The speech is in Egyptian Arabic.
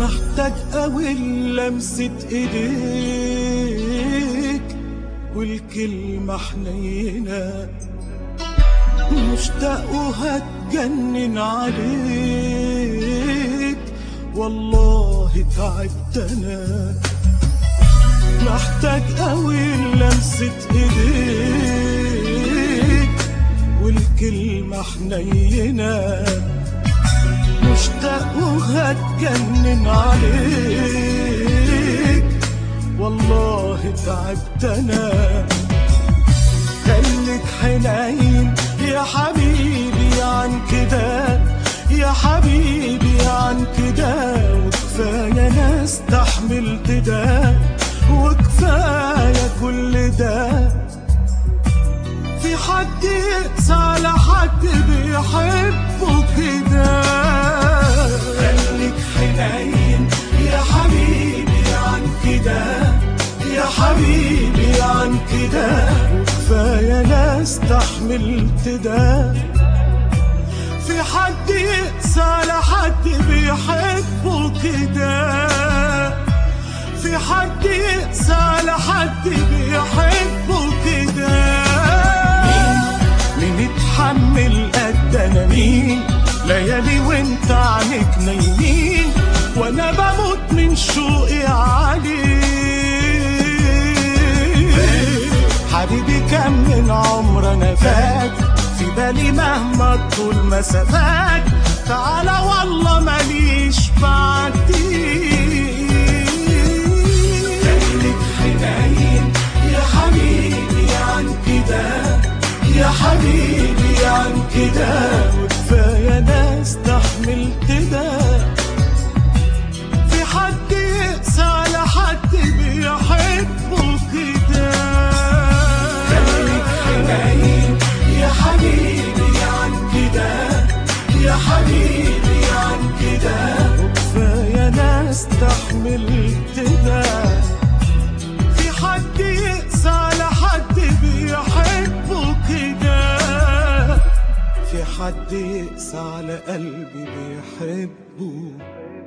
محتاج قوي لمسة ايديك والكلمة حنينة مشتاق وهتجنن عليك والله تعبت انا محتاج قوي لمسة ايديك والكلمة حنينة مشتاق وهتجنن عليك والله تعبت انا خليك حنين يا حبيبي عن كده يا حبيبي عن كده وكفاية انا استحملت ده وكفاية كل ده في حد يقسى على حد بيحبه كده خليك حنين يا حبيبي عن كده يا حبيبي عن كده وكفاية انا استحملت ده في حد يقسى على حد بيحبه كده في حد يقسى على حد بيحبه كده مين يتحمل قد انا مين ليالي وانت عنك نايمين وانا بموت من شوقي عليك حبيبي كم من عمر انا فات في بالي مهما طول مسافات تعالى والله ماليش بعديك خليك حنين يا حبيبي عن كده يا حبيبي عن كده وكفاية انا استحملت ده في حد يقسى على حد بيحبه كده خليك حنين يا حبيبي عن كده يا حبيبي عن كده وكفاية انا استحملت ده في حد يقسى على حد بيحبه كده في حد يقسى على قلبي بيحبه